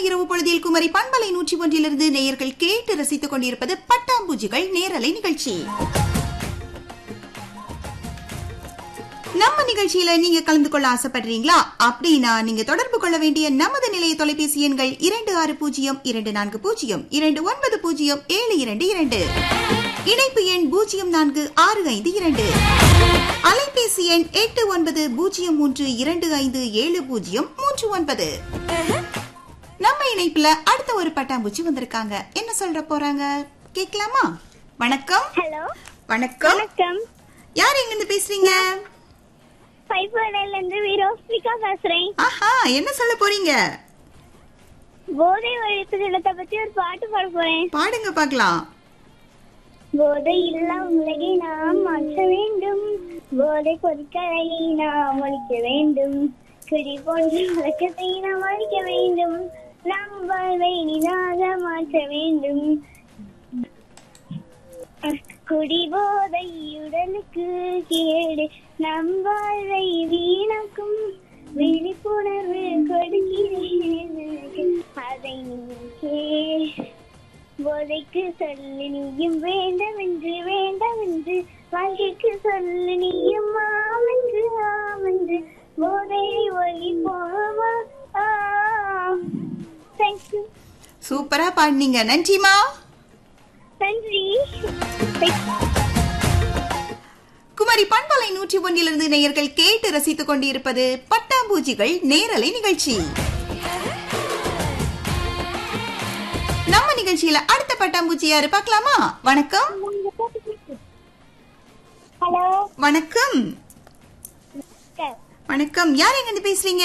இரவு பொழுதில் குமரி பண்பலை நூற்றி ஒன்றிலிருந்து நேயர்கள் கேட்டு ரசித்துக் கொண்டிருப்பது பட்டாம்பூச்சிகள் நேரலை நிகழ்ச்சி நம்ம நிகழ்ச்சியில நீங்க கலந்து கொள்ள ஆசைப்படுறீங்களா அப்படின்னா நீங்க தொடர்பு கொள்ள வேண்டிய நமது நிலைய தொலைபேசி எண்கள் இரண்டு ஆறு பூஜ்ஜியம் இரண்டு நான்கு பூஜ்ஜியம் இரண்டு ஒன்பது பூஜ்ஜியம் ஏழு இரண்டு இரண்டு இணைப்பு எண் பூஜ்ஜியம் நான்கு ஆறு ஐந்து இரண்டு அலைபேசி எண் எட்டு ஒன்பது பூஜ்ஜியம் மூன்று இரண்டு ஐந்து ஏழு பூஜ்ஜியம் மூன்று ஒன்பது நம்ம இணைப்புல அடுத்த ஒரு பட்டாம்பூச்சி வந்திருக்காங்க என்ன சொல்ற போறாங்க கேட்கலாமா வணக்கம் ஹலோ வணக்கம் வணக்கம் யார் எங்க இருந்து பேசுறீங்க பைப்படையில இருந்து வீரோஸ்மிகா பேசுறேன் ஆஹா என்ன சொல்ல போறீங்க போதை ஒழிப்பு தினத்தை பத்தி ஒரு பாட்டு பாட போறேன் பாடுங்க பார்க்கலாம் போதை இல்லா உலகை நாம் மாற்ற வேண்டும் போதை பொருட்களை நாம் ஒழிக்க வேண்டும் குடி போன்ற வழக்கத்தை நாம் அழிக்க வேண்டும் நம் வாழ்வை இனிதாக மாற்ற வேண்டும் குடி போதை உடலுக்கு கேடு நம் வாழ்வை வீணாக்கும் விழிப்புணர்வு கொடுக்கிறது அதை நீக்கே போதைக்கு சொல்லு நீயும் வேண்டாம் என்று வேண்டாம் என்று வாழ்க்கைக்கு சொல்லு நீயும் ஆமென்று ஆமென்று போதையை ஒளி போவா தேங்க்யூ சூப்பரா பாடினீங்க நன்றிமா நன்றி குமரி பண்பலை நூற்றி ஒன்றிலிருந்து நேயர்கள் கேட்டு ரசித்துக் கொண்டிருப்பது பட்டாம்பூச்சிகள் நேரலை நிகழ்ச்சி நம்ம நிகழ்ச்சியில அடுத்த பட்டாம்பூச்சி யாரு பார்க்கலாமா வணக்கம் ஹலோ வணக்கம் வணக்கம் யார் எங்க இருந்து பேசுறீங்க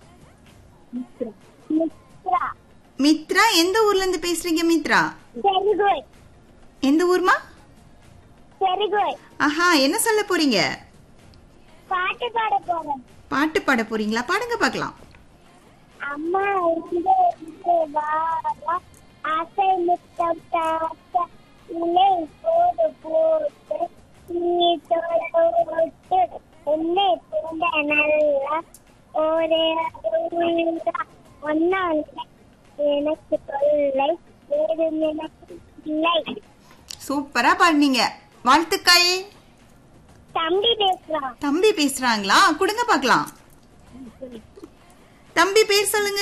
மித்ரா மித்ரா எந்த ஊர்ல இருந்து பேசுறீங்க மித்ரா வெரி குட் எந்த ஊர்மா வெரி குட் ஆஹா என்ன சொல்ல போறீங்க பாட்டு பாட போறேன் பாட்டு பாட போறீங்களா பாடுங்க பார்க்கலாம் அம்மா இங்கே இங்கே வா வா. ஆசை முத்தம் தாத்த இலை போடு போட்டு நீ தொட்டு உன்னை தூண்ட நல்லா ஒரே உயிரா ஒன்னா எனக்கு தொல்லை வேறு எனக்கு இல்லை சூப்பரா பாடுனீங்க வாழ்த்துக்கள் தம்பி பேசுறான் தம்பி பேசுறாங்களா கொடுங்க பார்க்கலாம் தம்பி பேர் சொல்லுங்க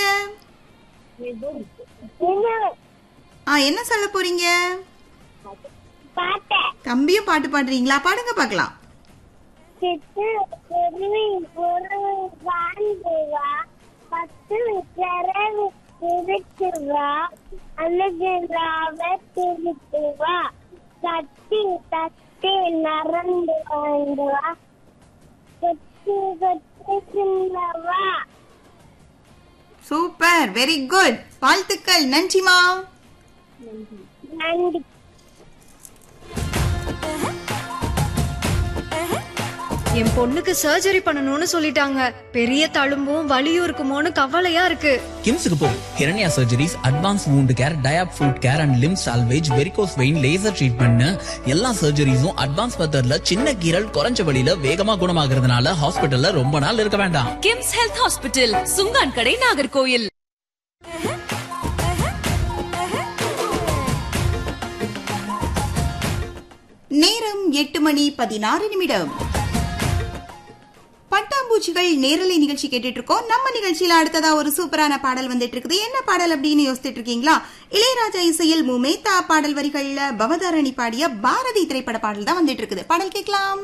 இன்னும் ஆ என்ன சொல்ல போறீங்க பாட்ட தம்பியும் பாட்டு பாடுறீங்களா பாடுங்க பார்க்கலாம் சித்து குருவி குருவி வாழ்ந்து வா பத்து பிறவி திருத்து வா அழுகிறாவ திருத்து வா தட்டி தட்டி நரண்டு வாழ்ந்து வா கொத்தி கொத்தி சின்னவா சூப்பர் வெரி குட் வாழ்த்துக்கள் நன்றிமா நன்றி என் பொண்ணுக்கு சர்ஜரி பண்ணணும்னு சொல்லிட்டாங்க பெரிய தழும்பும் வலியும் இருக்குமோன்னு கவலையா இருக்கு கிம்ஸுக்கு போ hernia surgeries advance wound care diabetic foot care and limb salvage varicose vein laser treatment எல்லா சர்ஜரிஸும் அட்வான்ஸ் மெத்தட்ல சின்ன கீரல் குறைஞ்ச வழியில வேகமா குணமாகறதுனால ஹாஸ்பிட்டல்ல ரொம்ப நாள் இருக்க வேண்டாம் கிம்ஸ் ஹெல்த் ஹாஸ்பிட்டல் சுங்கான் கடை நாகர்கோயில் நேரம் எட்டு மணி பதினாறு நிமிடம் பட்டாம்பூச்சிகள் நேரலை நிகழ்ச்சி கேட்டுட்டு இருக்கோம் நம்ம நிகழ்ச்சியில அடுத்ததா ஒரு சூப்பரான பாடல் வந்துட்டு இருக்குது என்ன பாடல் அப்படின்னு யோசிச்சுட்டு இருக்கீங்களா இளையராஜா இசையில் முமேதா பாடல் வரிகள்ல பவதாரணி பாடிய பாரதி திரைப்பட பாடல் தான் வந்துட்டு இருக்குது பாடல் கேட்கலாம்